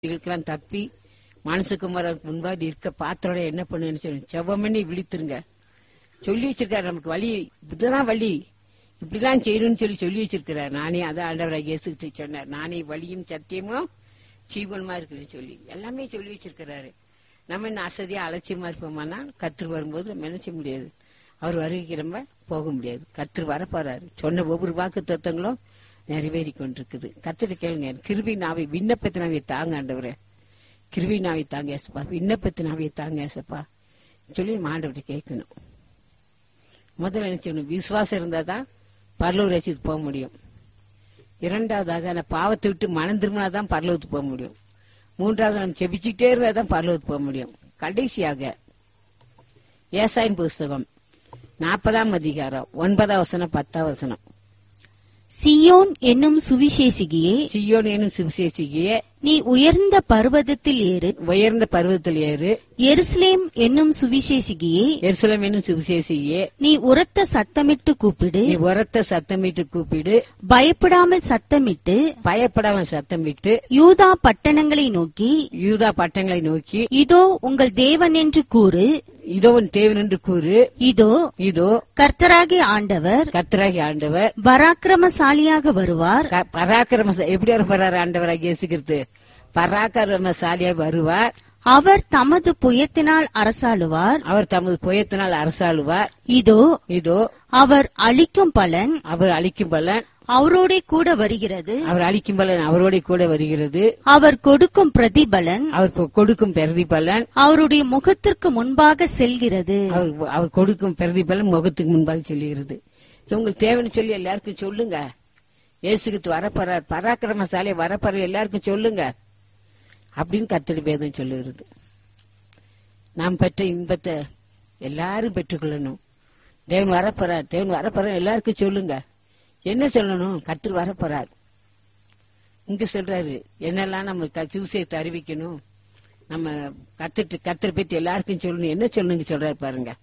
இதுக்கெல்லாம் தப்பி மனசுக்குமாரருக்கு முன்பாக இருக்க பாத்திரோட என்ன பண்ணுன்னு சொல்லி செவ்வம் பண்ணி விழித்துருங்க சொல்லி வச்சிருக்காரு நமக்கு வழி இதுதான் வழி இப்படிலாம் செய்யணும்னு சொல்லி சொல்லி வச்சிருக்கிறார் நானே அதான் ஆண்டவராக இயேசுகிட்ட சொன்னார் நானே வழியும் சத்தியமும் ஜீவனமா இருக்குன்னு சொல்லி எல்லாமே சொல்லி வச்சிருக்கிறாரு நம்ம என்ன அசதியா அலட்சியமா இருப்போமானா கத்திர வரும்போது நம்ம என்ன செய்ய முடியாது அவர் வருகைக்கு நம்ம போக முடியாது கத்திர வரப்போறாரு சொன்ன ஒவ்வொரு வாக்கு தத்துவங்களும் நிறைவேறி கொண்டிருக்குது கத்திர கேளுங்க கிருபி நாவை விண்ணப்பத்தினாவை தாங்க ஆண்டவரே கிருபி நாவை தாங்க ஏசப்பா விண்ணப்பத்தினாவை தாங்க ஏசப்பா சொல்லி நம்ம ஆண்டவர்கிட்ட கேட்கணும் முதல்ல என்ன செய்யணும் விசுவாசம் இருந்தாதான் பரலூர் ரசித்து போக முடியும் இரண்டாவதாக அந்த பாவத்தை விட்டு மனம் திரும்பினாதான் பரலோகத்துக்கு போக முடியும் மூன்றாவது நம்ம செபிச்சுட்டே இருந்தா தான் பரலோகத்துக்கு போக முடியும் கடைசியாக ஏசாயின் புஸ்தகம் நாற்பதாம் அதிகாரம் ஒன்பதாம் வசனம் பத்தாம் வசனம் சியோன் என்னும் சுவிசேஷிகியே சியோன் எனும் சுவிசேஷியே நீ உயர்ந்த பர்வதத்தில் ஏறு உயர்ந்த பருவத்தில் ஏறு எருசலேம் என்னும் சுவிசேஷிகியே எருசலம் என்னும் சுவிசேஷியே நீ உரத்த சத்தமிட்டு கூப்பிடு நீ உரத்த சத்தமிட்டு கூப்பிடு பயப்படாமல் சத்தமிட்டு பயப்படாம சத்தமிட்டு யூதா பட்டணங்களை நோக்கி யூதா பட்டங்களை நோக்கி இதோ உங்கள் தேவன் என்று கூறு இதோ உன் தேவன் என்று கூறு இதோ இதோ கர்த்தராகிய ஆண்டவர் கர்த்தராகி ஆண்டவர் பராக்கிரமசாலியாக வருவார் க- பராக்கிரம எப்படி வரப்போறாரு ஆண்டவராக இயேசுகிறது பராக்கிரமசாலியா வருவார் அவர் தமது புயத்தினால் அரசாளுவார் அவர் தமது புயத்தினால் அரசாளுவார் இதோ இதோ அவர் அளிக்கும் பலன் அவர் அளிக்கும் பலன் அவரோடே கூட வருகிறது அவர் அளிக்கும் பலன் அவரோட கூட வருகிறது அவர் கொடுக்கும் பிரதிபலன் அவர் கொ- கொடுக்கும் பிரதி பலன் அவருடைய முகத்திற்கு முன்பாக செல்கிறது அவர் அவர் கொடுக்கும் பிரதி பலன் முகத்துக்கு முன்பாக சொல்லுகிறது இது உங்களுக்கு தேவைன்னு சொல்லி எல்லாருக்கும் சொல்லுங்க இயேசுக்கு வரப்போறார் பராக்கிரமசாலை வரப்போற எல்லாருக்கும் சொல்லுங்க அப்படின்னு கத்தடி வேதம் சொல்லுகிறது நாம் பெற்ற இன்பத்தை எல்லாரும் பெற்றுக்கொள்ளணும் தேவன் வரப்போறார் தேவன் வரப்போறார் எல்லாருக்கும் சொல்லுங்க என்ன சொல்லணும் கத்தர் வரப்போறார் இங்க சொல்றாரு என்னெல்லாம் நம்ம க- சுவிசேஷத்தை அறிவிக்கணும் நம்ம கத்துட்டு கத்தரை பத்தி எல்லாருக்கும் சொல்லணும் என்ன சொல்லணுங்க சொல்றாரு பாருங்க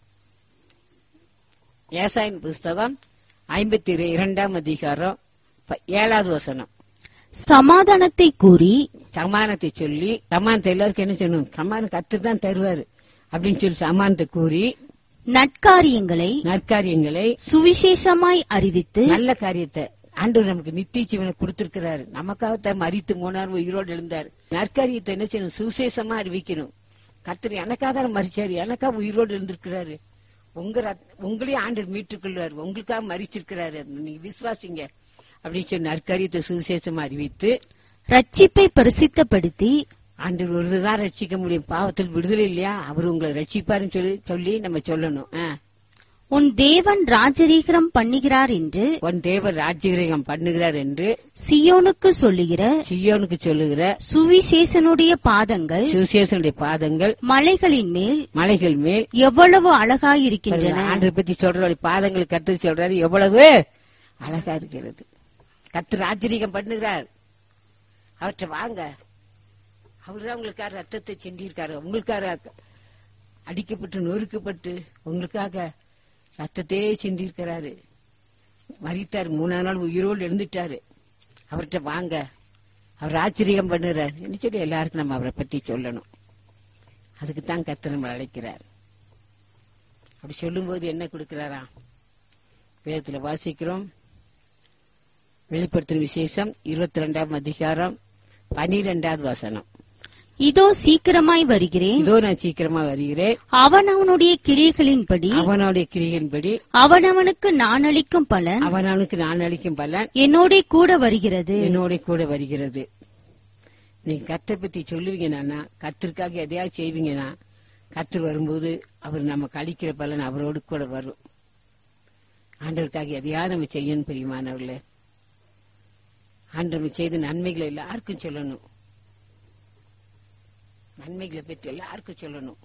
ஏசாயின் புஸ்தகம் ஐம்பத்தி இரண்டாம் அதிகாரம் ப- ஏழாவது வசனம் சமாதானத்தை கூறி சமானத்தை சொல்லி சமானத்தை எல்லாருக்கும் என்ன சொல்லணும் சமானம் கத்து தான் தருவாரு அப்படின்னு சொல்லி சமானத்தை கூறி நட்காரியங்களை நற்காரியங்களை சுவிசேஷமாய் அறிவித்து நல்ல காரியத்தை ஆண்டவர் நமக்கு நித்திய ஜீவனை கொடுத்திருக்கிறாரு நமக்காகத்தான் மறித்து மூணாறு உயிரோடு எழுந்தார் நற்காரியத்தை என்ன செய்யணும் சுசேஷமா அறிவிக்கணும் கர்த்தர் எனக்காக தான் மறிச்சாரு எனக்காக உயிரோடு எழுந்திருக்கிறாரு உங்க ரத்- உங்களையும் ஆண்டவர் மீட்டுக் கொள்வார் உங்களுக்காக மறிச்சிருக்கிறாரு நீங்க விசுவாசிங்க அப்படின்னு சொல்லி நற்காரியத்தை சுவிசேஷமா அறிவித்து ரட்சிப்பை பிரசித்தப்படுத்தி ஆண்டவர் ஒருதான் ரட்சிக்க முடியும் பாவத்தில் விடுதலை இல்லையா அவர் உங்களை ரட்சிப்பாருன்னு சொல்லி சொல்லி நம்ம சொல்லணும் ஆ. உன் தேவன் ராஜரீகரம் பண்ணுகிறார் என்று உன் தேவர் ராஜ்யகிரகம் பண்ணுகிறார் என்று சியோனுக்கு சொல்லுகிற சியோனுக்கு சொல்லுகிற சுவிசேஷனுடைய பாதங்கள் சுவிசேஷனுடைய பாதங்கள் மலைகளின் மேல் மலைகள் மேல் எவ்வளவு அழகாயிருக்கின்றன ஆண்டரை பத்தி சொல்ற பாதங்கள் கத்து சொல்றாரு எவ்வளவு அழகா இருக்கிறது கத்து ராஜரீகம் பண்ணுகிறார் அவற்றை வாங்க அவர்தான் உங்களுக்காக ரத்தத்தை சிந்தியிருக்காரு உங்களுக்காக அடிக்கப்பட்டு நொறுக்கப்பட்டு உங்களுக்காக ரத்தத்தையே சிந்தியிருக்கிறாரு மறித்தார் மூணாம் நாள் உயிரோடு எழுந்துட்டாரு அவர்கிட்ட வாங்க அவர் ஆச்சரியம் பண்ணுறார் என்ன சொல்லி எல்லாருக்கும் நம்ம அவரை பத்தி சொல்லணும் அதுக்கு தான் கத்தர் நம்மளை அழைக்கிறார் அப்படி சொல்லும்போது என்ன கொடுக்கிறாரா வேதத்துல வாசிக்கிறோம் வெளிப்படுத்தும் விசேஷம் இருபத்தி ரெண்டாம் அதிகாரம் பனிரெண்டாவது வசனம் இதோ சீக்கிரமாய் வருகிறேன் இதோ நான் சீக்கிரமா வருகிறேன் அவன் அவனுடைய கிரியைகளின்படி அவனுடைய கிரியின்படி அவனவனுக்கு நான் அளிக்கும் பலன் அவனவனுக்கு நான் அளிக்கும் பலன் என்னோட கூட வருகிறது என்னோட கூட வருகிறது நீங்க கத்தை பத்தி சொல்லுவீங்கன்னா கத்திற்காக எதையாவது செய்வீங்கன்னா கத்தர் வரும்போது அவர் நமக்கு அளிக்கிற பலன் அவரோடு கூட வரும் ஆண்டவருக்காக எதையாவது நம்ம செய்யணும் பிரியமானவர்களே ஆண்டவர் செய்த நன்மைகளை எல்லாருக்கும் சொல்லணும் நன்மைகளை பற்றி எல்லாருக்கும் சொல்லணும்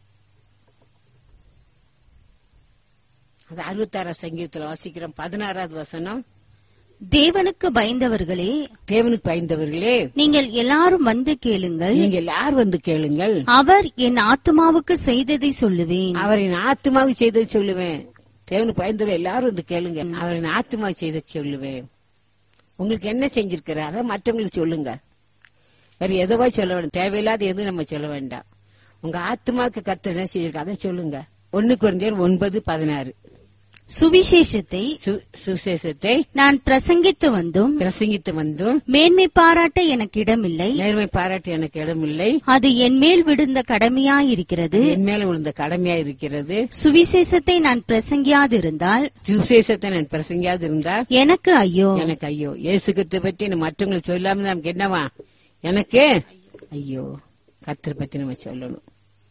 அது அறுபத்தாறாம் சங்கீதத்துல வாசிக்கிறோம் பதினாறாவது வசனம் தேவனுக்கு பயந்தவர்களே தேவனுக்கு பயந்தவர்களே நீங்கள் எல்லாரும் வந்து கேளுங்கள் நீங்க எல்லாரும் வந்து கேளுங்கள் அவர் என் ஆத்துமாவுக்கு செய்ததை சொல்லுவேன் அவரின் ஆத்மாவுக்கு செய்தது சொல்லுவேன் தேவனுக்கு பயந்தவர்கள் எல்லாரும் வந்து கேளுங்க அவரின் ஆத்மாவுக்கு செய்தது சொல்லுவேன் உங்களுக்கு என்ன செஞ்சிருக்கிறாரோ மற்றவங்களுக்கு சொல்லுங்க வேற எதுவோ சொல்ல வேண்டாம் தேவையில்லாத எதுவும் நம்ம சொல்ல வேண்டாம் உங்க ஆத்மாக்கு கர்த்தர் என்ன செய்யிருக்க அதை சொல்லுங்க ஒன்னு குறைந்தர் ஒன்பது பதினாறு சுவிசேஷத்தை சு- சுசேஷத்தை நான் பிரசங்கித்து வந்தும் பிரசங்கித்து வந்தும் மேன்மை பாராட்ட எனக்கு இடமில்லை நேர்மை பாராட்ட எனக்கு இடமில்லை அது என் மேல் விழுந்த கடமையாயிருக்கிறது என் மேல விழுந்த கடமையா இருக்கிறது சுவிசேஷத்தை நான் பிரசங்கியாதிருந்தால் சுசேஷத்தை நான் பிரசங்கியாது இருந்தால் எனக்கு ஐயோ எனக்கு ஐயோ இயேசு கிறிஸ்து பத்தி நம்ம மற்றவங்களுக்கு சொல்லாம நமக்கு என்னவா எனக்கு ஐயோ கர்த்தரை பத்தி நம்ம சொல்லணும்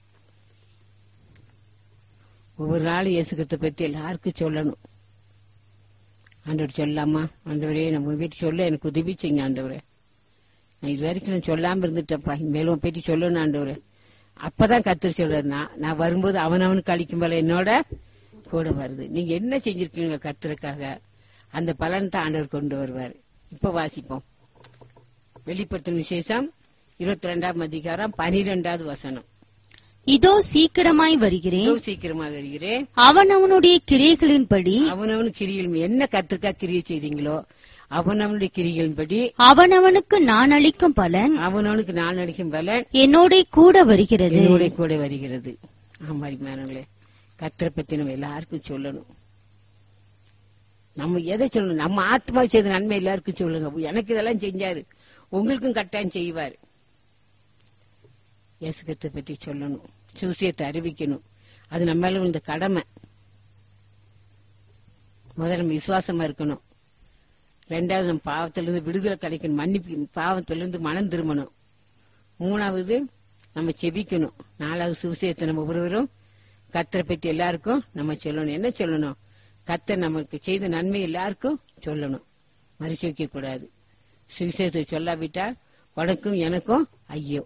ஒவ்வொரு நாளும் இயேசு கிறிஸ்து பத்தி எல்லாருக்கும் சொல்லணும் ஆண்டவர் சொல்லாமா ஆண்டவரே நம்ம வீட்டு சொல்ல எனக்கு உதவி செய்யுங்க ஆண்டவரே நான் இது வரைக்கும் நான் சொல்லாம இருந்துட்டேன்ப்பா மேலும் உன் பத்தி சொல்லணும் ஆண்டவரே அப்பதான் கர்த்தர் சொல்றாரு நான் நான் வரும்போது அவனவனுக்கு அளிக்கும் போல என்னோட கூட வருது நீங்க என்ன செஞ்சிருக்கீங்க கர்த்தருக்காக அந்த பலன் தான் ஆண்டவர் கொண்டு வருவார் இப்ப வாசிப்போம் வெளிப்படுத்தும் விசேஷம் இருபத்தி ரெண்டாம் அதிகாரம் பனிரெண்டாவது வசனம் இதோ சீக்கிரமாய் வருகிறேன் இதோ சீக்கிரமாக வருகிறேன் அவனவனுடைய கிரியைகளின்படி அவனவன் கிரிகள் என்ன கத்திற்கா கிரியை செய்தீங்களோ அவனவனுடைய கிரிகளின்படி அவனவனுக்கு நான் அளிக்கும் பலன் அவனவனுக்கு நான் அடிக்கும் பலன் என்னோட கூட வருகிறது என்னோட கூட வருகிறது ஆமாரி மேனங்களே கத்திர பத்தி நம்ம எல்லாருக்கும் சொல்லணும் நம்ம எதை சொல்லணும் நம்ம ஆத்மா செய்த நன்மை எல்லாருக்கும் சொல்லுங்க எனக்கு இதெல்லாம் செஞ்சாரு உங்களுக்கும் கட்டாயம் செய்வார் இயேசுகத்தை பத்தி சொல்லணும் சூசியத்தை அறிவிக்கணும் அது நம்ம மேல இந்த கடமை முதல்ல நம்ம விசுவாசமா இருக்கணும் ரெண்டாவது நம்ம பாவத்திலிருந்து விடுதலை கிடைக்கணும் மன்னிப்பு பாவத்திலிருந்து மனம் திரும்பணும் மூணாவது நம்ம செபிக்கணும் நாலாவது சுவிசேஷத்தை நம்ம ஒவ்வொருவரும் கத்தரை பத்தி எல்லாருக்கும் நம்ம சொல்லணும் என்ன சொல்லணும் கத்தர் நமக்கு செய்த நன்மை எல்லாருக்கும் சொல்லணும் மறைச்சு வைக்க கூடாது சுவிசேஷத்தை சொல்லாவிட்டால் உனக்கும் எனக்கும் ஐயோ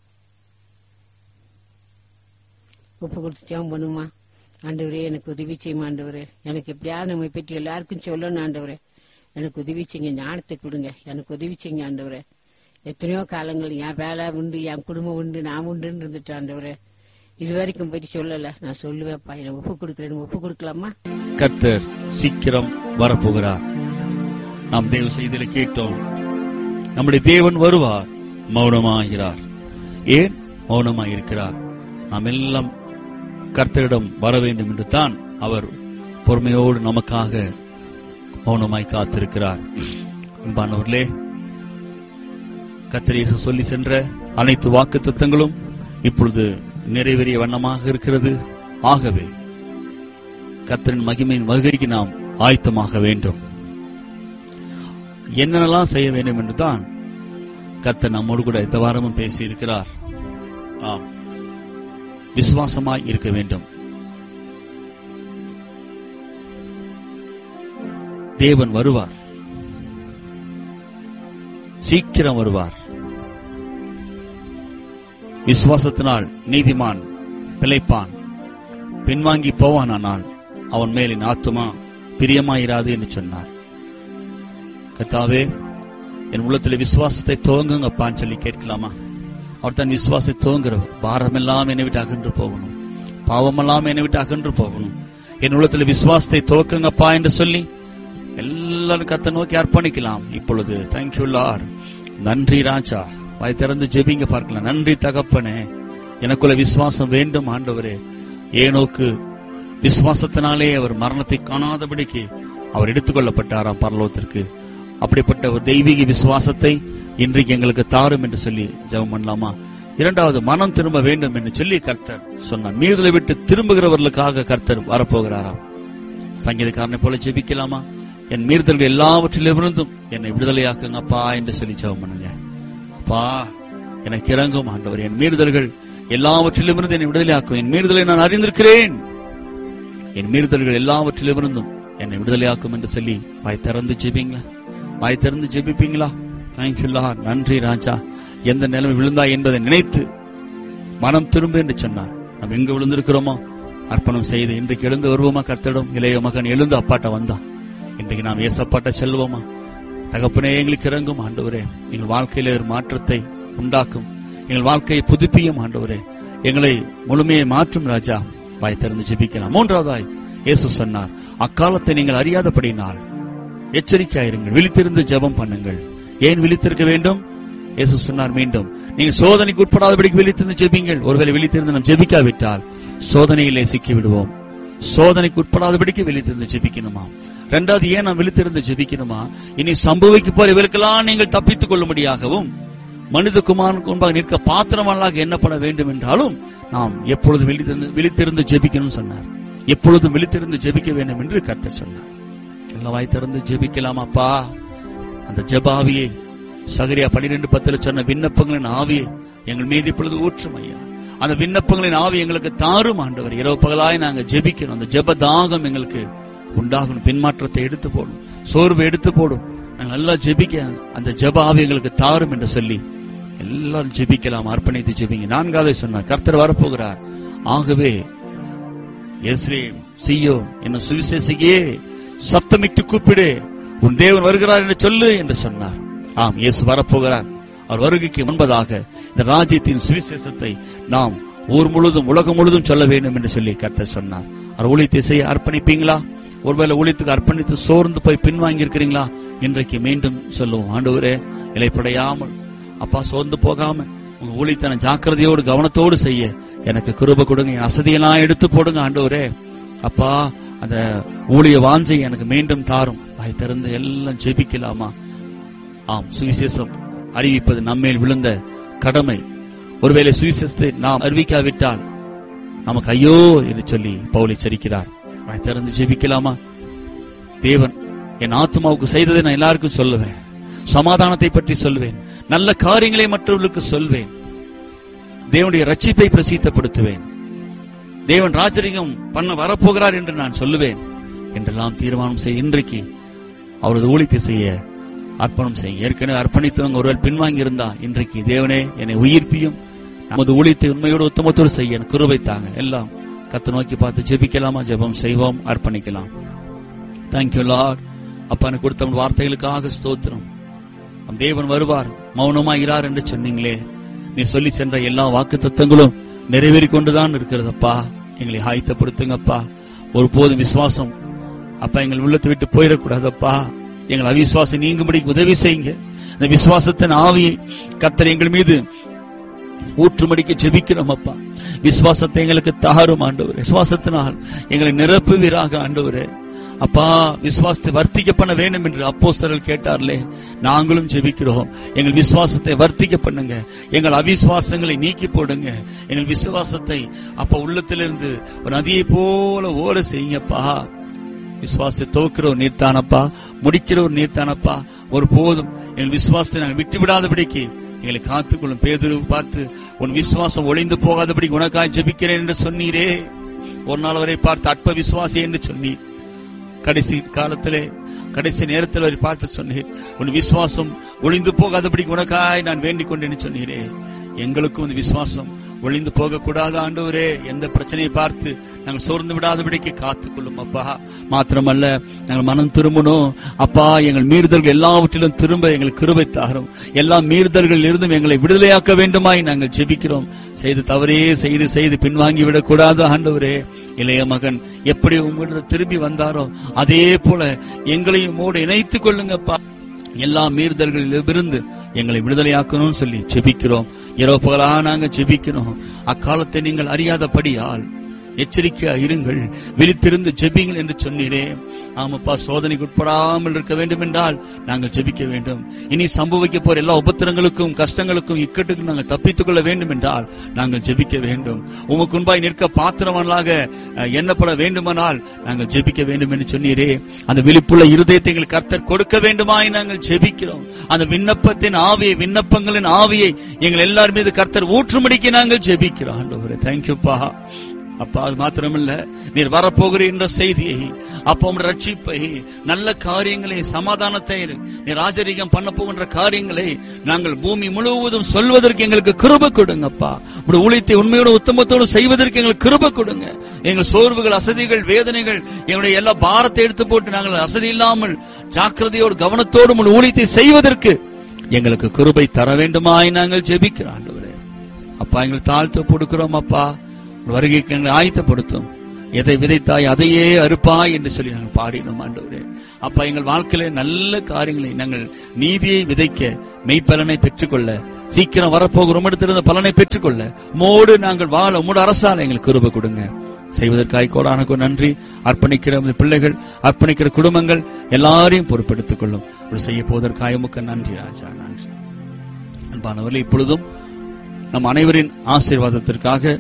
உப்பு கொடுத்து ஜெபம் பண்ணுமா ஆண்டவரே எனக்கு உதவி செய்யுமா ஆண்டவரே எனக்கு எப்படியாவது நம்ம பற்றி எல்லாருக்கும் சொல்லணும் ஆண்டவரே எனக்கு உதவி செய்யுங்க ஞானத்தை கொடுங்க எனக்கு உதவி செய்யுங்க ஆண்டவரே எத்தனையோ காலங்கள் என் வேலை உண்டு என் குடும்பம் உண்டு நான் உண்டுன்னு இருந்துட்டு ஆண்டவரே இது வரைக்கும் போயிட்டு சொல்லல நான் சொல்லுவேன்ப்பா எனக்கு ஒப்பு கொடுக்குறேன் ஒப்பு கொடுக்கலாமா கர்த்தர் சீக்கிரம் வரப்போகிறார் நாம் தேவ செய்தியில கேட்டோம் நம்முடைய தேவன் வருவார் மௌனமாகிறார் ஏன் மௌனமாயிருக்கிறார் நாம் எல்லாம் கர்த்தரிடம் வர வேண்டும் என்று தான் அவர் பொறுமையோடு நமக்காக மௌனமாய் காத்திருக்கிறார் அன்பானவர்களே கர்த்தர் இயேசு சொல்லி சென்ற அனைத்து வாக்கு தத்தங்களும் இப்பொழுது நிறைவேறிய வண்ணமாக இருக்கிறது ஆகவே கர்த்தரின் மகிமையின் வருகைக்கு நாம் ஆயத்தமாக வேண்டும் என்னென்னலாம் செய்ய வேண்டும் என்று தான் கர்த்தர் நம்மோடு கூட இந்த வாரமும் பேசி இருக்கிறார் ஆம் விசுவாசமாய் இருக்க வேண்டும் தேவன் வருவார் சீக்கிரம் வருவார் விசுவாசத்தினால் நீதிமான் பிழைப்பான் பின்வாங்கி போவானானால் அவன் மேலின் ஆத்துமா பிரியமாயிராது என்று சொன்னார் கத்தாவே என் உள்ளத்தில் விசுவாசத்தை துவங்குங்கப்பான்னு சொல்லி கேட்கலாமா அவர் தன் விசுவாசத்தை துவங்குறவர் பாரமெல்லாம் என்னை விட்டு அகன்று போகணும் பாவமெல்லாம் என்னை விட்டு அகன்று போகணும் என் உள்ளத்தில் விசுவாசத்தை துவக்குங்கப்பா என்று சொல்லி எல்லாரும் கத்த நோக்கி அர்ப்பணிக்கலாம் இப்பொழுது தேங்க்யூ லார்ட் நன்றி ராஜா வாய் திறந்து ஜெபிங்க பார்க்கலாம் நன்றி தகப்பனே எனக்குள்ள விசுவாசம் வேண்டும் ஆண்டவரே ஏனோக்கு விசுவாசத்தினாலே அவர் மரணத்தை காணாதபடிக்கு அவர் எடுத்துக்கொள்ளப்பட்டாராம் பரலோகத்திற்கு அப்படிப்பட்ட ஒரு தெய்வீக விசுவாசத்தை இன்றைக்கு எங்களுக்கு தாரும் என்று சொல்லி ஜெபம் பண்ணலாமா இரண்டாவது மனம் திரும்ப வேண்டும் என்று சொல்லி கர்த்தர் சொன்னார் மீதலை விட்டு திரும்புகிறவர்களுக்காக கர்த்தர் வரப்போகிறாராம் சங்கீதக்காரனை போல ஜெபிக்கலாமா என் மீறுதல்கள் எல்லாவற்றிலிருந்தும் என்னை விடுதலையாக்குங்க அப்பா என்று சொல்லி ஜெபம் பண்ணுங்க அப்பா எனக்கு இறங்கும் ஆண்டவர் என் மீறுதல்கள் எல்லாவற்றிலிருந்து என்னை விடுதலையாக்கும் என் மீறுதலை நான் அறிந்திருக்கிறேன் என் மீறுதல்கள் எல்லாவற்றிலிருந்தும் என்னை விடுதலையாக்கும் என்று சொல்லி வாய் திறந்து ஜெபிங்களா வாய் திறந்து ஜெபிப்பீங்களா தேங்க்யூல்லா நன்றி ராஜா எந்த நிலைமை விழுந்தா என்பதை நினைத்து மனம் திரும்ப என்று சொன்னார் நாம் எங்க விழுந்திருக்கிறோமோ அர்ப்பணம் செய்து இன்றைக்கு எழுந்து வருவோமா கத்திடம் இளைய மகன் எழுந்து அப்பாட்ட வந்தான் இன்றைக்கு நாம் ஏசப்பாட்ட செல்வோமா தகப்பனே எங்களுக்கு இறங்கும் ஆண்டவரே எங்கள் வாழ்க்கையில ஒரு மாற்றத்தை உண்டாக்கும் எங்கள் வாழ்க்கையை புதுப்பியும் ஆண்டவரே எங்களை முழுமையை மாற்றும் ராஜா வாய் திறந்து ஜெபிக்கலாம் மூன்றாவதாய் இயேசு சொன்னார் அக்காலத்தை நீங்கள் அறியாதபடினால் எச்சரிக்கையாயிருங்கள் விழித்திருந்து ஜெபம் பண்ணுங்கள் ஏன் விழித்திருக்க வேண்டும் இயேசு சொன்னார் மீண்டும் நீங்க சோதனைக்கு உட்படாதபடிக்கு விழித்திருந்து ஜெபிங்கள் ஒருவேளை விழித்திருந்து நாம் ஜெபிக்காவிட்டால் சோதனையிலே சிக்கி விடுவோம் சோதனைக்கு உட்படாதபடிக்கு விழித்திருந்து ஜெபிக்கணுமா ரெண்டாவது ஏன் நாம் விழித்திருந்து ஜெபிக்கணுமா இனி சம்பவிக்க போற இவருக்கெல்லாம் நீங்கள் தப்பித்துக் கொள்ளும்படியாகவும் மனித குமாரனுக்கு முன்பாக நிற்க பாத்திரமல்லாக எண்ணப்பட வேண்டும் என்றாலும் நாம் எப்பொழுதும் விழித்திருந்து விழித்திருந்து ஜெபிக்கணும்னு சொன்னார் எப்பொழுதும் விழித்திருந்து ஜெபிக்க வேண்டும் என்று கர்த்தர் சொன்னார் எல்லாம் வாய் திறந்து ஜெபிக்கலாம் அப்பா அந்த ஜெபாவியை சகரியா பன்னிரெண்டு பத்துல சொன்ன விண்ணப்பங்களின் ஆவியை எங்கள் மீது இப்பொழுது ஊற்றும் ஐயா அந்த விண்ணப்பங்களின் ஆவி எங்களுக்கு தாரும் ஆண்டவர் இரவு பகலாய் நாங்க ஜெபிக்கணும் அந்த ஜெப தாகம் எங்களுக்கு உண்டாகணும் பின்மாற்றத்தை எடுத்து போடும் சோர்வை எடுத்து போடும் நாங்க நல்லா ஜெபிக்க அந்த ஜெப ஆவி எங்களுக்கு தாரும் என்று சொல்லி எல்லாரும் ஜெபிக்கலாம் அர்ப்பணித்து ஜெபிங்க நான்காவது சொன்னார் கர்த்தர் வரப்போகிறார் ஆகவே எஸ்ரேம் சியோ என்னும் சுவிசேஷியே சத்தமிட்டு கூப்பிடு உன் தேவன் வருகிறார் என்று சொல்லு என்று சொன்னார் ஆம் இயேசு வரப்போகிறார் அவர் வருகைக்கு முன்பதாக இந்த ராஜ்யத்தின் சுவிசேஷத்தை நாம் ஊர் முழுதும் உலகம் முழுதும் சொல்ல வேண்டும் என்று சொல்லி கர்த்தர் சொன்னார் அவர் ஊழியத்தை செய்ய அர்ப்பணிப்பீங்களா ஒருவேளை ஊழியத்துக்கு அர்ப்பணித்து சோர்ந்து போய் பின்வாங்கி இருக்கிறீங்களா இன்றைக்கு மீண்டும் சொல்லுவோம் ஆண்டவரே இலைப்படையாமல் அப்பா சோர்ந்து போகாம உங்க ஊழியத்தன ஜாக்கிரதையோடு கவனத்தோடு செய்ய எனக்கு கிருப கொடுங்க என் அசதியெல்லாம் எடுத்து போடுங்க ஆண்டவரே அப்பா அந்த ஊழிய வாஞ்சை எனக்கு மீண்டும் தாரும் வாய் திறந்து எல்லாம் ஜெபிக்கலாமா ஆம் சுவிசேஷம் அறிவிப்பது நம்மேல் விழுந்த கடமை ஒருவேளை சுவிசேஷத்தை நாம் அறிவிக்காவிட்டால் நமக்கு ஐயோ என்று சொல்லி பவுலை சரிக்கிறார் வாய் திறந்து ஜெபிக்கலாமா தேவன் என் ஆத்மாவுக்கு செய்ததை நான் எல்லாருக்கும் சொல்லுவேன் சமாதானத்தை பற்றி சொல்வேன் நல்ல காரியங்களை மற்றவர்களுக்கு சொல்வேன் தேவனுடைய ரட்சிப்பை பிரசித்தப்படுத்துவேன் தேவன் ராஜரிகம் பண்ண வரப்போகிறார் என்று நான் சொல்லுவேன் என்றெல்லாம் தீர்மானம் செய்ய இன்றைக்கு அவரது ஊழியத்தை செய்ய அர்ப்பணம் செய்ய ஏற்கனவே அர்ப்பணித்தவங்க ஒருவர் பின்வாங்கி இருந்தா இன்றைக்கு தேவனே என்னை உயிர்ப்பியும் நமது ஊழியத்தை உண்மையோடு உத்தமத்தோடு செய்ய எனக்கு கிருபை தாங்க எல்லாம் கத்த நோக்கி பார்த்து ஜெபிக்கலாமா ஜெபம் செய்வோம் அர்ப்பணிக்கலாம் தேங்க்யூ லார்ட் அப்பா எனக்கு கொடுத்த உன் வார்த்தைகளுக்காக ஸ்தோத்திரம் நம் தேவன் வருவார் மௌனமா இரார் என்று சொன்னீங்களே நீ சொல்லி சென்ற எல்லா வாக்கு தத்தங்களும் நிறைவேறி கொண்டுதான் இருக்கிறதப்பா எங்களை ஆயத்தப்படுத்துங்கப்பா ஒருபோதும் விசுவாசம் அப்பா எங்கள் உள்ளத்தை விட்டு போயிடக்கூடாதப்பா எங்கள் அவிசுவாசம் நீங்கும்படி உதவி செய்யுங்க அந்த விசுவாசத்தின் ஆவியை கத்தர் எங்கள் மீது ஊற்றுமடிக்க ஜெபிக்கிறோம் அப்பா விசுவாசத்தை எங்களுக்கு தாரும் ஆண்டவர் விசுவாசத்தினால் எங்களை நிரப்புவீராக ஆண்டவரே அப்பா விசுவாசத்தை வர்த்திக்க பண்ண வேண்டும் என்று அப்போஸ்தலர்கள் கேட்டார்களே நாங்களும் ஜெபிக்கிறோம் எங்கள் விசுவாசத்தை வர்த்திக்க பண்ணுங்க எங்கள் அவிசுவாசங்களை நீக்கி போடுங்க எங்கள் விசுவாசத்தை அப்ப உள்ளத்திலிருந்து ஒரு நதியை போல ஓட செய்யுங்கப்பா விசுவாசத்தை துவக்கிறவர் நீர்த்தானப்பா முடிக்கிறவர் நீர்த்தானப்பா ஒரு போதும் எங்கள் விசுவாசத்தை நாங்கள் விட்டு விடாதபடிக்கு எங்களை காத்துக்கொள்ளும் பேதுரு பார்த்து உன் விசுவாசம் ஒளிந்து போகாதபடி உனக்காய் ஜெபிக்கிறேன் என்று சொன்னீரே ஒரு நாள் வரை பார்த்து அற்ப விசுவாசி என்று சொன்னீர் கடைசி காலத்திலே கடைசி நேரத்தில் அவர் பார்த்து சொன்னீர் உன் விசுவாசம் ஒளிந்து போகாதபடி உனக்காய் நான் வேண்டிக் கொண்டேன்னு சொன்னீரே எங்களுக்கும் இந்த விசுவாசம் ஒளிந்து போக கூடாது ஆண்டவரே எந்த பிரச்சனையை பார்த்து நாங்கள் சோர்ந்து விடாதபடிக்கு காத்துக்கொள்ளும் அப்பா மாத்திரமல்ல நாங்கள் மனம் திரும்பணும் அப்பா எங்கள் மீறுதல்கள் எல்லாவற்றிலும் திரும்ப எங்கள் கிருபை தாரும் எல்லா மீறுதல்களில் இருந்தும் எங்களை விடுதலையாக்க வேண்டுமாய் நாங்கள் ஜெபிக்கிறோம் செய்து தவறே செய்து செய்து பின்வாங்கி விடக்கூடாது ஆண்டவரே இளைய மகன் எப்படி உங்களிடம் திரும்பி வந்தாரோ அதே போல எங்களையும் மோடு இணைத்துக் கொள்ளுங்கப்பா எல்லா மீறுதல்களிலிருந்து எங்களை விடுதலையாக்கணும்னு சொல்லி ஜெபிக்கிறோம் இரவு பகலா நாங்க ஜெபிக்கிறோம் அக்காலத்தை நீங்கள் அறியாதபடியால் எச்சரிக்கையா இருங்கள் விழித்திருந்து ஜெபிங்கள் என்று சொன்னீரே ஆமாப்பா சோதனைக்கு உட்படாமல் இருக்க வேண்டும் என்றால் நாங்கள் ஜெபிக்க வேண்டும் இனி சம்பவிக்க போற எல்லா உபத்திரங்களுக்கும் கஷ்டங்களுக்கும் இக்கட்டுக்கும் நாங்கள் தப்பித்துக் கொள்ள வேண்டும் என்றால் நாங்கள் ஜெபிக்க வேண்டும் உமக்கு முன்பாய் நிற்க பாத்திரவனாக அஹ், எண்ணப்பட வேண்டுமானால் நாங்கள் ஜெபிக்க வேண்டும் என்று சொன்னீரே அந்த விழிப்புள்ள இருதயத்தை எங்கள் கர்த்தர் கொடுக்க வேண்டுமாய் நாங்கள் ஜெபிக்கிறோம் அந்த விண்ணப்பத்தின் ஆவியை விண்ணப்பங்களின் ஆவியை எங்கள் எல்லார் மீது கர்த்தர் ஊற்றுமடிக்க நாங்கள் ஜெபிக்கிறோம் ஆண்டவரே தேங்க்யூப்பா அப்பா அது மாத்திரமல்ல நீர் வரப்போகிறீர் என்ற செய்தியை அப்பா உம்முடைய ரட்சிப்பை நல்ல காரியங்களை சமாதானத்தை நீர் ராஜரீகம் பண்ண போகின்ற காரியங்களை நாங்கள் பூமி முழுவதும் சொல்வதற்கு எங்களுக்கு கிருப கொடுங்கப்பா உடைய ஊழியத்தை உண்மையோடு உத்தமத்தோடு செய்வதற்கு எங்களுக்கு கிருப கொடுங்க எங்கள் சோர்வுகள் அசதிகள் வேதனைகள் எங்களுடைய எல்லா பாரத்தை எடுத்து போட்டு நாங்கள் அசதி இல்லாமல் ஜாக்கிரதையோடு கவனத்தோடு உங்கள் ஊழியத்தை செய்வதற்கு எங்களுக்கு கிருபை தர வேண்டுமாய் நாங்கள் ஜெபிக்கிறோம் ஆண்டவரே அப்பா எங்களை தாழ்த்து கொடுக்கிறோம் அப்பா உங்கள் வருகைக்கு எங்களை ஆயத்தப்படுத்தும் எதை விதைத்தாய் அதையே அறுப்பாய் என்று சொல்லி நாங்கள் பாடினோம் ஆண்டவரே அப்பா எங்கள் வாழ்க்கையில நல்ல காரியங்களை நாங்கள் நீதியை விதைக்க மெய்ப்பலனை பெற்றுக்கொள்ள சீக்கிரம் வரப்போகிற உம்மிடத்திலிருந்து பலனை பெற்றுக்கொள்ள உமோடு நாங்கள் வாழ உம்மோடு அரசால எங்களுக்கு கிருபை கொடுங்க செய்வதற்காய் கோடானுக்கு நன்றி அர்ப்பணிக்கிற உமது பிள்ளைகள் அர்ப்பணிக்கிற குடும்பங்கள் எல்லாரையும் பொறுப்பெடுத்துக் கொள்ளும் இப்படி செய்ய போவதற்காக உமக்கு நன்றி ராஜா நன்றி அன்பானவர்களே இப்பொழுதும் நம் அனைவரின் ஆசீர்வாதத்திற்காக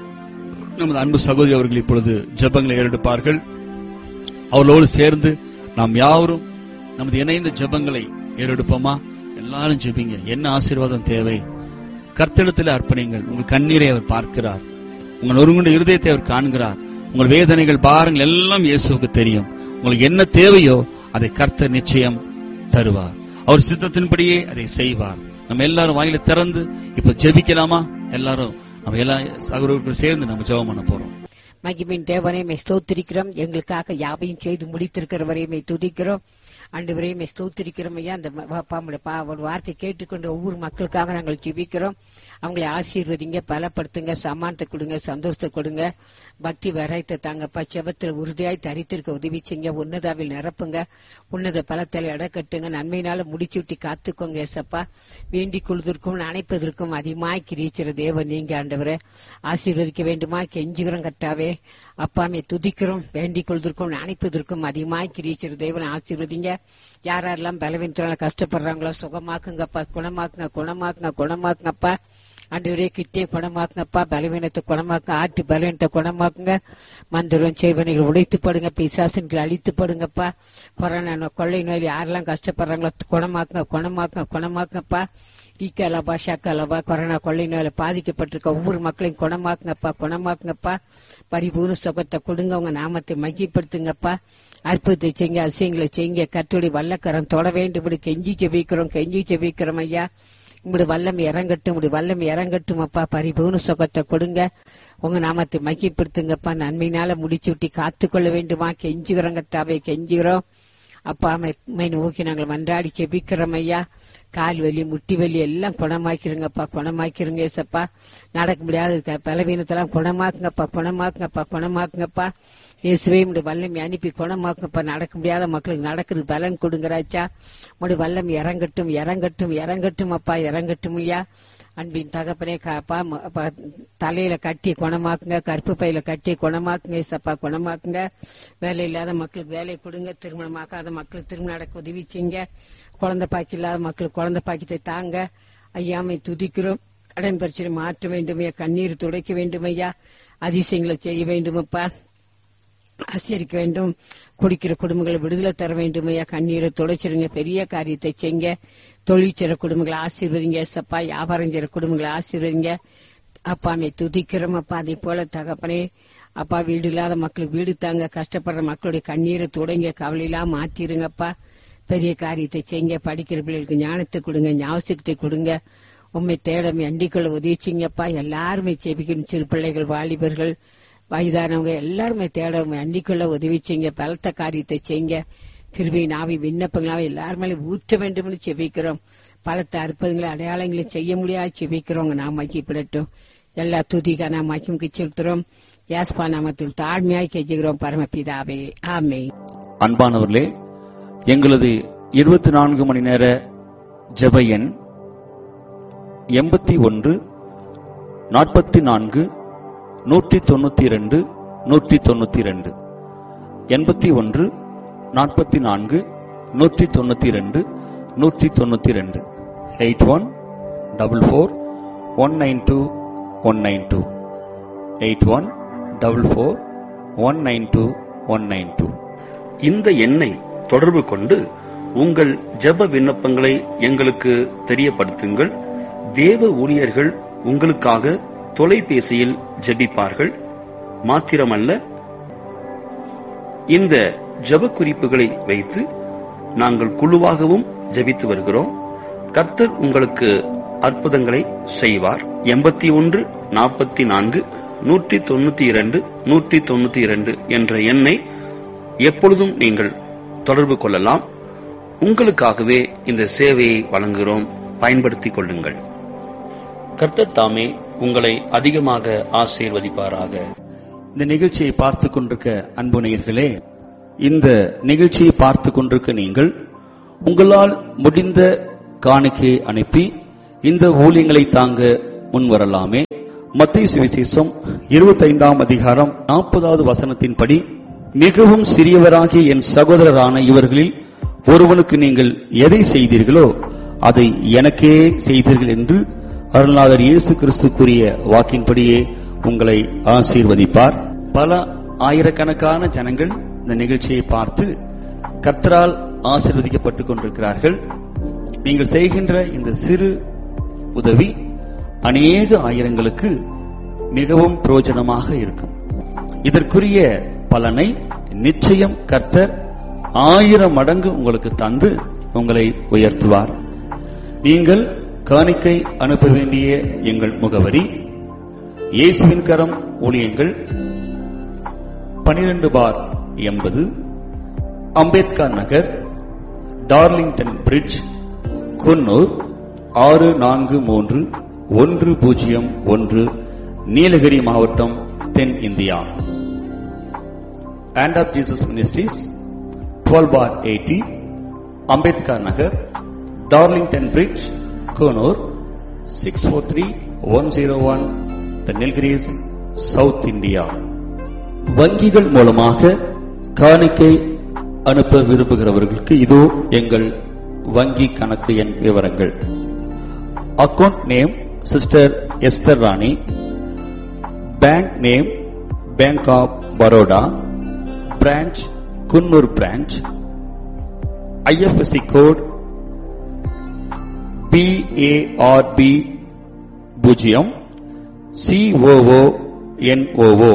நமது அன்பு சகோதரி அவர்கள் இப்பொழுது ஜெபங்களை ஏறெடுப்பார்கள் அவர்களோடு சேர்ந்து நாம் யாவரும் நமது இணைந்த ஜெபங்களை ஏறெடுப்போமா எல்லாரும் ஜெபிங்க என்ன ஆசீர்வாதம் தேவை கர்த்தடத்தில் அர்ப்பணிங்கள் உங்கள் கண்ணீரை அவர் பார்க்கிறார் உங்கள் ஒருங்குண்ட இருதயத்தை அவர் காண்கிறார் உங்கள் வேதனைகள் பாருங்கள் எல்லாம் இயேசுவுக்கு தெரியும் உங்களுக்கு என்ன தேவையோ அதை கர்த்தர் நிச்சயம் தருவார் அவர் சித்தத்தின்படியே அதை செய்வார் நம்ம எல்லாரும் வாயில திறந்து இப்ப ஜெபிக்கலாமா எல்லாரும் நம்ம எல்லா சகோதரர்கள் சேர்ந்து நம்ம ஜெபம் பண்ண போறோம் மகிமின் தேவனையுமே ஸ்தோத்திரிக்கிறோம் எங்களுக்காக யாவையும் செய்து முடித்திருக்கிறவரையுமே துதிக்கிறோம் அண்டு வரையுமே ஸ்தோத்திரிக்கிறோம் ஐயா அந்த பாம்புடைய பா ஒரு வார்த்தை கேட்டுக்கொண்ட ஒவ்வொரு மக்களுக்காக நாங்கள் ஜெபிக்கிறோம் அவங்களை ஆசீர்வதிங்க பலப்படுத்துங்க சமானத்தை கொடுங்க சந்தோஷத்தை கொடுங்க பக்தி வரைத்த தாங்கப்பா செபத்தில் உறுதியாய் தரித்திருக்க உதவி செய்யுங்க உன்னதாவில் நிரப்புங்க உன்னத பலத்தில் இடக்கட்டுங்க நன்மையினால முடிச்சு விட்டு காத்துக்கோங்க ஏசப்பா வேண்டிக் கொள்வதற்கும் அணைப்பதற்கும் அதிகமாய் கிரிச்சிற தேவன் நீங்க ஆண்டவரை ஆசீர்வதிக்க வேண்டுமா கெஞ்சுகிறோம் கர்த்தாவே அப்பாமே துதிக்கிறோம் வேண்டிக் கொள்வதற்கும் அணைப்பதற்கும் அதிகமாய் கிரிச்சிற தேவன் ஆசீர்வதிங்க யார் யாரெல்லாம் பலவீனத்தினால கஷ்டப்படுறாங்களோ சுகமாக்குங்கப்பா குணமாக்குங்க குணமாக்குங்க குணமாக்குங்கப்பா ஆண்டவரே கிட்டே குணமாக்குங்கப்பா பலவீனத்தை குணமாக்க ஆட்டு பலவீனத்தை குணமாக்குங்க மந்திரம் செய்வனைகள் உடைத்து படுங்க பிசாசன்கள் அழித்து படுங்கப்பா கொரோனா நோய், கொள்ளை நோயில் யாரெல்லாம் கஷ்டப்படுறாங்களோ குணமாக்குங்க குணமாக்குங்க குணமாக்குங்கப்பா ஈக்கலபா ஷக்கலபா கொரோனா கொள்ளை நோயில பாதிக்கப்பட்டிருக்க ஒவ்வொரு மக்களையும் குணமாக்குங்கப்பா குணமாக்குங்கப்பா பரிபூர்ண சுகத்தை கொடுங்க உங்க நாமத்தை மகிப்படுத்துங்கப்பா அற்புதத்தை செய்யுங்க அதிசயங்களை செய்யுங்க கத்துடைய வல்லக்கரம் தொட வேண்டும் கெஞ்சி ஜெபிக்கிறோம் கெஞ்சி ஜெபிக்கிறோம் ஐயா உங்களுடைய வல்லம் இறங்கட்டும் உங்களுடைய வல்லம் இறங்கட்டும் அப்பா பரிபூர்ண சுகத்தை கொடுங்க உங்க நாமத்தை மகிப்படுத்துங்கப்பா நன்மையினால முடிச்சு விட்டு காத்துக்கொள்ள வேண்டுமா கெஞ்சுகிறோம் கத்தாவே கெஞ்சுகிறோம் அப்பா மை நோக்கி நாங்கள் மன்றாடி செபிக்கிறோம் ஐயா கால் வலி முட்டி வலி எல்லாம் குணமாக்கிருங்கப்பா குணமாக்கிருங்க ஏசப்பா நடக்க முடியாத க- பலவீனத்தெல்லாம் குணமாக்குங்கப்பா குணமாக்குங்கப்பா குணமாக்குங்கப்பா இயேசுவே உடைய வல்லம் அனுப்பி குணமாக்குங்கப்பா நடக்க முடியாத மக்களுக்கு நடக்கிறது பலன் கொடுங்கராச்சா உடைய வல்லம் இறங்கட்டும் இறங்கட்டும் இறங்கட்டும் அப்பா இறங்கட்டும் ஐயா அன்பின் தகப்பனே காப்பா ம- அப்பா, தலையில கட்டி குணமாக்குங்க கருப்பு பையில கட்டி குணமாக்குங்க ஏசப்பா குணமாக்குங்க வேலை இல்லாத மக்களுக்கு வேலை கொடுங்க திருமணமாக்காத மக்களுக்கு திருமணம் நடக்க உதவி செய்யுங்க குழந்தை பாக்கி இல்லாத மக்களுக்கு குழந்தை பாக்கியத்தை தாங்க ஐயாமை துதிக்கிறோம் கடன் பிரச்சனை மாற்ற வேண்டுமையா கண்ணீர் துடைக்க வேண்டுமையா அதிசயங்களை செய்ய வேண்டுமப்பா ஆசிரிக்க வேண்டும் குடிக்கிற குடும்பங்களை விடுதலை தர வேண்டும் ஐயா கண்ணீரை துடைச்சிருங்க பெரிய காரியத்தை செய்யுங்க தொழில் செய்ற குடும்பங்களை ஆசீர்வதிங்க சப்பா வியாபாரம் செய்ற குடும்பங்களை ஆசீர்வதிங்க அப்பாமே துதிக்கிறோம் அப்பா அதே போல தகப்பனே அப்பா வீடு இல்லாத மக்களுக்கு வீடு தாங்க கஷ்டப்படுற மக்களுடைய கண்ணீரை துடைங்க கவலையெல்லாம் மாத்திருங்கப்பா பெரிய காரியத்தை செய்யுங்க படிக்கிற பிள்ளைகளுக்கு ஞானத்தை கொடுங்க ஞாபகத்தை கொடுங்க உண்மை தேடம் அண்டிக்குள்ள உதவிச்சிங்கப்பா எல்லாருமே செபிக்கணும் சிறு பிள்ளைகள் வாலிபர்கள் வயதானவங்க எல்லாருமே தேட அன்னிக்குள்ள உதவி செய்யுங்க பலத்த காரியத்தை செய்யுங்க கிருபை நாவி விண்ணப்பங்களாவே எல்லாருமே ஊற்ற வேண்டும்னு செபிக்கிறோம் பலத்த அற்புதங்களை அடையாளங்களை செய்ய முடியாது செபிக்கிறோங்க நாம் மக்கிப்படட்டும் எல்லா துதிகா நாம் மக்கிமுக்கு செலுத்துறோம் யாஸ்பா நாமத்தில் தாழ்மையாய் கெஞ்சுகிறோம் பரமபிதாவே ஆமே அன்பானவர்களே எங்களது இருபத்தி நான்கு மணி நேர ஜெப எண் எண்பத்தி ஒன்று நாற்பத்தி நான்கு நூற்றி தொண்ணூத்தி இரண்டு நூற்றி தொண்ணூத்தி இரண்டு எண்பத்தி ஒன்று நாற்பத்தி நான்கு நூற்றி தொண்ணூத்தி இரண்டு நூற்றி தொண்ணூத்தி இரண்டு eight one double four one nine two one nine two eight one double four one nine two one nine two இந்த எண்ணை தொடர்பு கொண்டு உங்கள் ஜெப விண்ணப்பங்களை எங்களுக்கு தெரியப்படுத்துங்கள் தேவ ஊழியர்கள் உங்களுக்காக தொலைபேசியில் ஜெபிப்பார்கள் மாத்திரமல்ல இந்த ஜெப குறிப்புகளை வைத்து நாங்கள் குழுவாகவும் ஜெபித்து வருகிறோம் கர்த்தர் உங்களுக்கு அற்புதங்களை செய்வார் எண்பத்தி ஒன்று நாற்பத்தி நான்கு நூற்றி தொண்ணூத்தி இரண்டு நூற்றி தொண்ணூத்தி இரண்டு என்ற எண்ணை எப்பொழுதும் நீங்கள் தொடர்பு கொள்ளலாம் உங்களுக்காகவே இந்த சேவையை வழங்குகிறோம் பயன்படுத்திக் கொள்ளுங்கள் கர்த்தர் தாமே உங்களை அதிகமாக ஆசீர்வதிப்பாராக இந்த நிகழ்ச்சியை பார்த்து கொண்டிருக்க அன்பு நேயர்களே இந்த நிகழ்ச்சியை பார்த்து கொண்டிருக்க நீங்கள் உங்களால் முடிந்த காணிக்கையை அனுப்பி இந்த ஊழியங்களை தாங்க முன்வரலாமே மத்திய சுவிசேஷம் இருபத்தைந்தாம் அதிகாரம் நாற்பதாவது வசனத்தின்படி மிகவும் சிறியவராகிய என் சகோதரரான இவர்களில் ஒருவனுக்கு நீங்கள் எதை செய்தீர்களோ அதை எனக்கே செய்தீர்கள் என்று அருள்நாதர் இயேசு கிறிஸ்து கூறிய வாக்கின்படியே உங்களை ஆசீர்வதிப்பார் பல ஆயிரக்கணக்கான ஜனங்கள் இந்த நிகழ்ச்சியை பார்த்து கர்த்தரால் ஆசீர்வதிக்கப்பட்டுக் கொண்டிருக்கிறார்கள் நீங்கள் செய்கின்ற இந்த சிறு உதவி அநேக ஆயிரங்களுக்கு மிகவும் பிரயோஜனமாக இருக்கும் இதற்குரிய பலனை நிச்சயம் கர்த்தர் ஆயிரம் மடங்கு உங்களுக்கு தந்து உங்களை உயர்த்துவார் நீங்கள் காணிக்கை அனுப்ப வேண்டிய எங்கள் முகவரி இயேசுவின் கரம் ஊழியங்கள் பனிரெண்டு பார் எண்பது அம்பேத்கர் நகர் டார்லிங்டன் பிரிட்ஜ் குன்னூர் ஆறு நான்கு மூன்று ஒன்று பூஜ்ஜியம் ஒன்று நீலகிரி மாவட்டம் தென் India and of Jesus Ministries twelve bar eighty Ambedkar Nagar Darlington Bridge Coonoor six four three one zero one the Nilgiris south India வங்கிகள் மூலமாக காணிக்கை அனுப்ப விரும்புகிறவர்களுக்கு இதோ எங்கள் வங்கி கணக்கு எண் விவரங்கள் account name sister Esther Rani bank name Bank of Baroda branch Coonoor branch IFSC code BARB பூஜ்ஜியம் சிஓஓ என்ஓஓ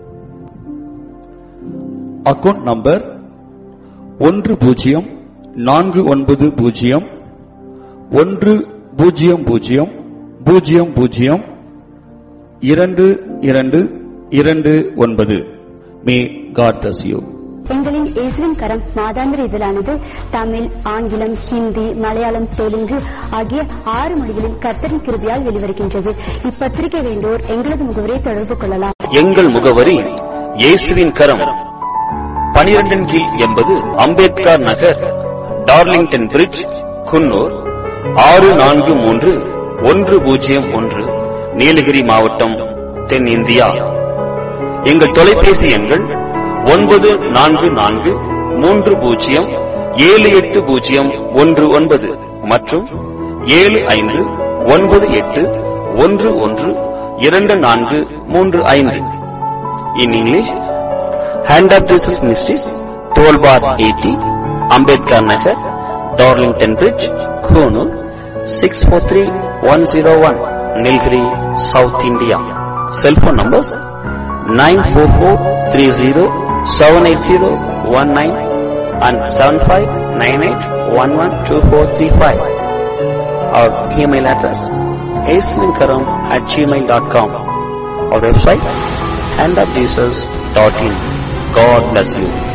அக்கவுண்ட் நம்பர் ஒன்று பூஜ்ஜியம் நான்கு ஒன்பது பூஜ்ஜியம் ஒன்று பூஜ்ஜியம் பூஜ்ஜியம் பூஜ்ஜியம் பூஜ்ஜியம் இரண்டு இரண்டு இரண்டு ஒன்பது மே காட் பிளஸ் யூ எங்களின் இயேசுவின் கரம் மாதாந்திர இதழானது தமிழ் ஆங்கிலம் ஹிந்தி மலையாளம் தெலுங்கு ஆகிய ஆறு மொழிகளில் கர்த்தரின் கிருபியால் வெளிவருகின்றது இப்பத்திரிகை வேண்டோர் எங்களது முகவரை தொடர்பு கொள்ளலாம் எங்கள் முகவரி இயேசுவின் கரம் பனிரெண்டின் கீழ் எண்பது அம்பேத்கர் நகர் டார்லிங்டன் பிரிட்ஜ் குன்னூர் ஆறு நான்கு மூன்று ஒன்று பூஜ்ஜியம் ஒன்று நீலகிரி மாவட்டம் தென் இந்தியா எங்கள் தொலைபேசி எண்கள் ஒன்பது நான்கு நான்கு மூன்று பூஜ்ஜியம் ஏழு எட்டு பூஜ்ஜியம் ஒன்று ஒன்பது மற்றும் ஏழு ஐந்து ஒன்பது எட்டு ஒன்று ஒன்று இரண்டு நான்கு மூன்று ஐந்து in English hand of Jesus Ministries twelve bar eighty Ambedkar Nagar Darlington Bridge Coonoor six four three one zero one Nilgiri south India cell phone numbers nine four four three zero seven eight zero one nine and seven five nine eight one one two four three five our email address ஏஸ்மின்கரம் at Gmail dot com our website handofjesus.in. God bless you.